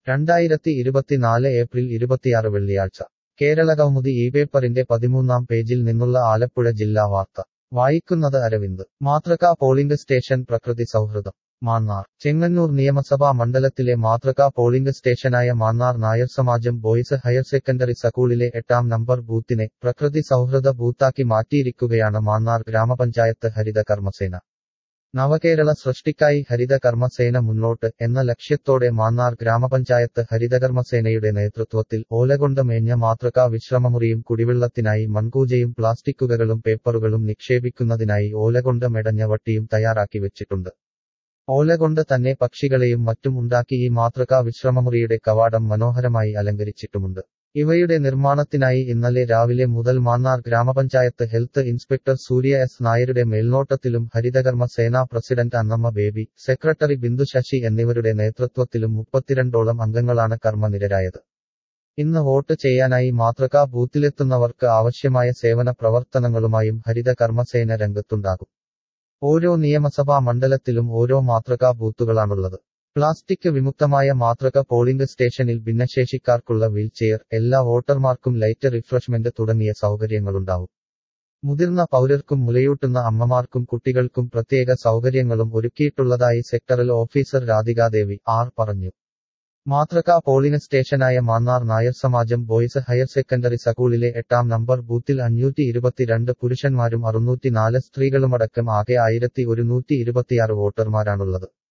രണ്ടായിരത്തി ഇരുപത്തിനാല് ഏപ്രിൽ ഇരുപത്തിയാറ് വെള്ളിയാഴ്ച കേരള കൗമുദി ഈ പേപ്പറിന്റെ പതിമൂന്നാം പേജിൽ നിന്നുള്ള ആലപ്പുഴ ജില്ലാ വാർത്ത വായിക്കുന്നത് അരവിന്ദ് മാതൃകാ പോളിംഗ് സ്റ്റേഷൻ പ്രകൃതി സൗഹൃദം മാന്നാർ ചെങ്ങന്നൂർ നിയമസഭാ മണ്ഡലത്തിലെ മാതൃകാ പോളിംഗ് സ്റ്റേഷനായ Mannar Nair Samajam boys higher secondary സ്കൂളിലെ എട്ടാം നമ്പർ ബൂത്തിനെ പ്രകൃതി സൗഹൃദ ബൂത്താക്കി മാറ്റിയിരിക്കുകയാണ് മാന്നാർ ഗ്രാമപഞ്ചായത്ത് ഹരിത കർമ്മസേന നവകേരള സൃഷ്ടിക്കായി ഹരിത കർമ്മസേന മുന്നോട്ട് എന്ന ലക്ഷ്യത്തോടെ മാന്നാർ ഗ്രാമപഞ്ചായത്ത് ഹരിതകർമ്മസേനയുടെ നേതൃത്വത്തിൽ ഓലകൊണ്ട് മേഞ്ഞ മാതൃകാ വിശ്രമമുറിയും കുടിവെള്ളത്തിനായി മൺകൂജയും പ്ലാസ്റ്റിക്കുകളും പേപ്പറുകളും നിക്ഷേപിക്കുന്നതിനായി ഓലകൊണ്ട് മെടഞ്ഞ വട്ടിയും തയ്യാറാക്കി വെച്ചിട്ടുണ്ട് ഓലകൊണ്ട് തന്നെ പക്ഷികളെയും മറ്റും ഉണ്ടാക്കി ഈ മാതൃകാ വിശ്രമമുറിയുടെ കവാടം മനോഹരമായി അലങ്കരിച്ചിട്ടുമുണ്ട് ഇവയുടെ നിർമ്മാണത്തിനായി ഇന്നലെ രാവിലെ മുതൽ മാന്നാർ ഗ്രാമപഞ്ചായത്ത് ഹെൽത്ത് ഇൻസ്പെക്ടർ സൂര്യ എസ് നായരുടെ മേൽനോട്ടത്തിലും ഹരിതകർമ്മ സേനാ പ്രസിഡന്റ് അന്നമ്മ ബേബി സെക്രട്ടറി ബിന്ദു ശശി എന്നിവരുടെ നേതൃത്വത്തിലും മുപ്പത്തിരണ്ടോളം അംഗങ്ങളാണ് കർമ്മനിരരായത് ഇന്ന് വോട്ട് ചെയ്യാനായി മാതൃകാ ബൂത്തിലെത്തുന്നവർക്ക് ആവശ്യമായ സേവന പ്രവർത്തനങ്ങളുമായും ഹരിത കർമ്മസേന രംഗത്തുണ്ടാകും ഓരോ നിയമസഭാ മണ്ഡലത്തിലും ഓരോ മാതൃകാ ബൂത്തുകളാണുള്ളത് പ്ലാസ്റ്റിക് വിമുക്തമായ മാതൃക പോളിംഗ് സ്റ്റേഷനിൽ ഭിന്നശേഷിക്കാർക്കുള്ള വീൽചെയർ എല്ലാ വോട്ടർമാർക്കും ലൈറ്റ് റിഫ്രഷ്മെന്റ് തുടങ്ങിയ സൗകര്യങ്ങളുണ്ടാവും മുതിർന്ന പൗരർക്കും മുലയൂട്ടുന്ന അമ്മമാർക്കും കുട്ടികൾക്കും പ്രത്യേക സൗകര്യങ്ങളും ഒരുക്കിയിട്ടുള്ളതായി സെക്ടറൽ ഓഫീസർ രാധികാദേവി ആർ പറഞ്ഞു മാതൃകാ പോളിംഗ് സ്റ്റേഷനായ Mannar Nair Samajam boys higher secondary സ്കൂളിലെ എട്ടാം നമ്പർ ബൂത്തിൽ അഞ്ഞൂറ്റി ഇരുപത്തിരണ്ട് പുരുഷന്മാരും അറുന്നൂറ്റിനാല് സ്ത്രീകളുമടക്കം ആകെ ആയിരത്തി ഒരുന്നൂറ്റി ഇരുപത്തിയാറ് വോട്ടർമാരാണുള്ളത്